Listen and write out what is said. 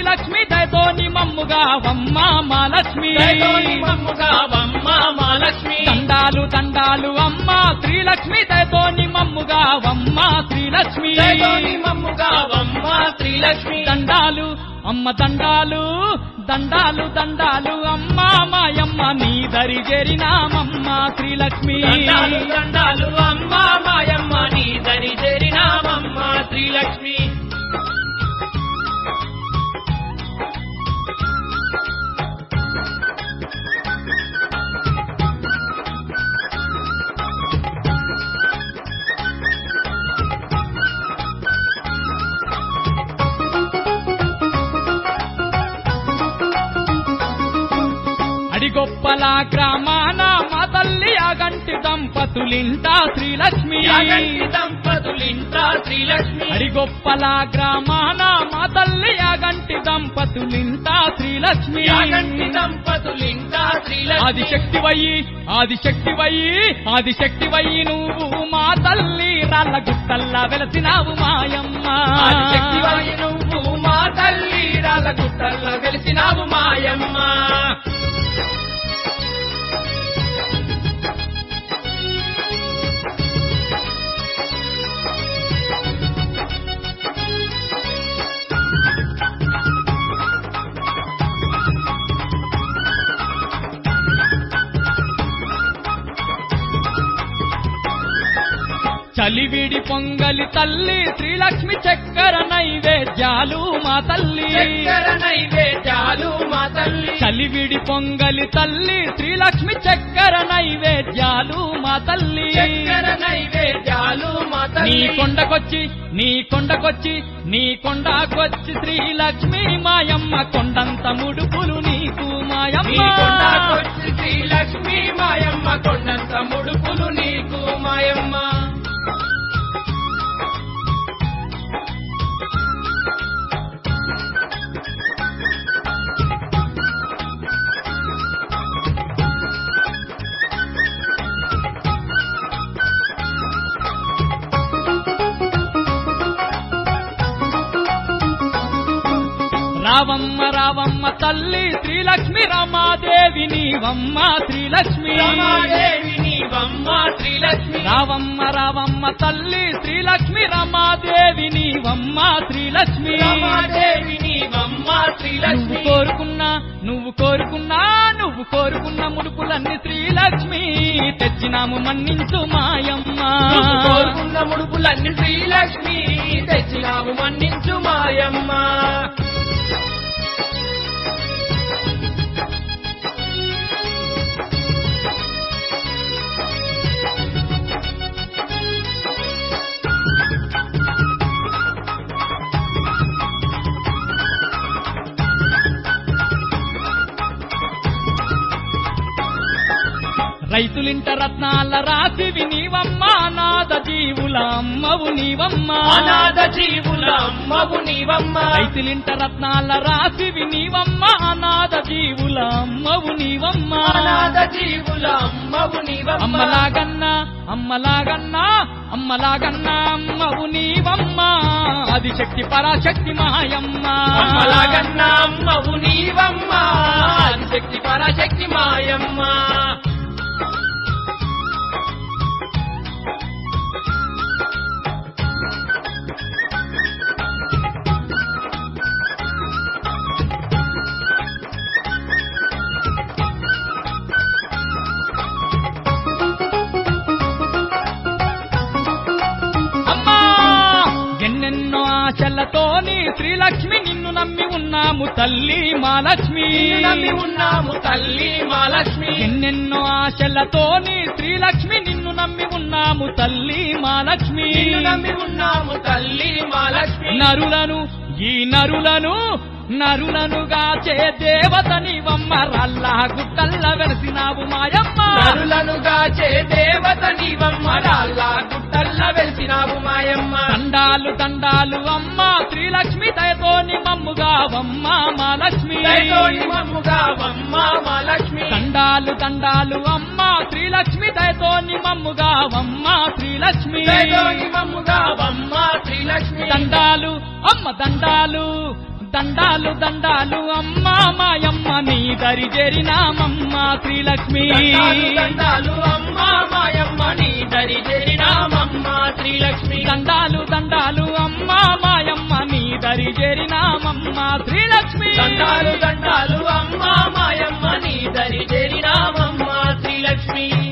శ్రీలక్ష్మి దయతోని మమ్ముగా వమ్మ మా లక్ష్మి దయతోని మమ్ముగా వమ్మ మా లక్ష్మి దండాలు దండాలు అమ్మ శ్రీలక్ష్మి దయతోని మమ్ముగా వమ్మ శ్రీలక్ష్మి దయతోని మమ్ముగా వమ్మ శ్రీలక్ష్మి దండాలు అమ్మ దండాలు దండాలు దండాలు అమ్మ మాయమ్మ నీ దరి చేరినామమ్మ శ్రీలక్ష్మి దండాలు దండాలు అమ్మ మాయమ్మ నీ దరి చేరినామమ్మ శ్రీలక్ష్మి అడిగొప్పల గ్రామాన మా తల్లి అగంటి దంపతులింట శ్రీలక్ష్మి యాగంటి దంపతులింట శ్రీలక్ష్మి అడిగొప్పల గ్రామాన మా తల్లి అగంటి దంపతులింట శ్రీలక్ష్మి యాగంటి దంపతులింట శ్రీలక్ష్మి ఆదిశక్తివయ్యి ఆదిశక్తివయ్యి ఆదిశక్తివయ్యి నువ్వు మా తల్లి రాళ్ళ గుట్టల్లా వెలసినావు మాయమ్మ ఆదిశక్తివాయి నువ్వు మా తల్లి రాళ్ళ గుట్టల్లో వెలిసినావు మాయమ్మ చలివిడి పొంగలి తల్లి శ్రీలక్ష్మి చక్కెర నైవేద్యాలు మా తల్లి చక్కెర నైవేద్యాలు మా తల్లి చలివిడి పొంగలి తల్లి శ్రీలక్ష్మి చక్కెర నైవేద్యాలు మా తల్లి చక్కెర నైవేద్యాలు మా నీ తల్లి కొండకొచ్చి నీ కొండకొచ్చి నీ కొండకొచ్చి శ్రీలక్ష్మి మాయమ్మ కొండంత ముడుపులు నీకు నీ మాయమ్మ కొండకొచ్చి శ్రీలక్ష్మి మాయమ్మ కొండంత ముడుపులు నీకు మాయమ్మ రావమ్మ రావమ్మ తల్లి శ్రీలక్ష్మి రమాదేవి నీవమ్మ శ్రీలక్ష్మి రమాదేవి నీవమ్మ శ్రీలక్ష్మి రావమ్మ రావమ్మ తల్లి శ్రీలక్ష్మి రమాదేవి నీవమ్మ శ్రీలక్ష్మి రమాదేవి నీవమ్మ నువ్వు శ్రీలక్ష్మి కోరుకున్నా నువ్వు కోరుకున్నా నువ్వు కోరుకున్న ముడుపులన్నీ శ్రీలక్ష్మి తెచ్చినాము మన్నించు మాయమ్మ నువ్వు కోరుకున్న ముడుపులన్నీ శ్రీలక్ష్మి తెచ్చినావు మన్నించు మాయమ్మ రైతులింట రత్నాల రాశివి నీవమ్మ నాద జీవుల అమ్మవు నీవమ్మ అనాథ జీవుల అమ్మవు నీవమ్మ రైతులింట రత్నాల రాశివి నీవమ్మ అనాథ జీవుల అమ్మవు నీవమ్మ అనాథ జీవుల అమ్మవు నీవమ్మ అమ్మలాగన్నా అమ్మలాగన్నా అమ్మలాగన్నా అమ్మవు నీవమ్మ అది శక్తి పరాశక్తి మాయమ్మ అమ్మలాగన్న అమ్మవు నీవమ్మ శక్తి పరాశక్తి మాయమ్మ అమ్మా ఎన్నెన్నో ఆశలతోని శ్రీలక్ష్మి నిన్ను నమ్మి ఉన్నాము తల్లి మా లక్ష్మి నిన్ను నమ్మి ఉన్నాము తల్లి మా లక్ష్మి ఎన్నెన్నో ఆశలతోని శ్రీలక్ష్మి నిన్ను నమ్మి ఉన్నాము తల్లి మా లక్ష్మి నిన్ను నమ్మి ఉన్నాము తల్లి మా లక్ష్మి నరులను ఈ నరులను నరులనుగా చే దేవతని వమ్మ రల్లా గుట్టల్ల వెలసినావు మాయమ్మ నరులను గాచే దేవత నీవమ్మ రాళ్ళ గుట్టల్ల వెలిసినావు మాయమ్మ దండాలు దండాలు అమ్మ శ్రీలక్ష్మి దయతోని మమ్ముగా వమ్మ మా లక్ష్మి దయతోని మమ్ముగా వమ్మ మా లక్ష్మి దండాలు దండాలు అమ్మ శ్రీలక్ష్మి దయతోని మమ్ముగా వమ్మ శ్రీలక్ష్మి దయతోని మమ్ముగా వమ్మ శ్రీలక్ష్మి దండాలు అమ్మ దండాలు దండాలు దండాలు అమ్మా మాయమ్మ నీ దరి చేరినామమ్మ శ్రీలక్ష్మి దండాలు దండాలు అమ్మ మాయమ్మ నీ దరి చేరినామమ్మ శ్రీలక్ష్మి దండాలు దండాలు అమ్మా మాయమ్మ నీ దరి చేరినామమ్మ శ్రీలక్ష్మి దండాలు దండాలు అమ్మ మాయమ్మ నీ దరి చేరినామమ్మ శ్రీలక్ష్మి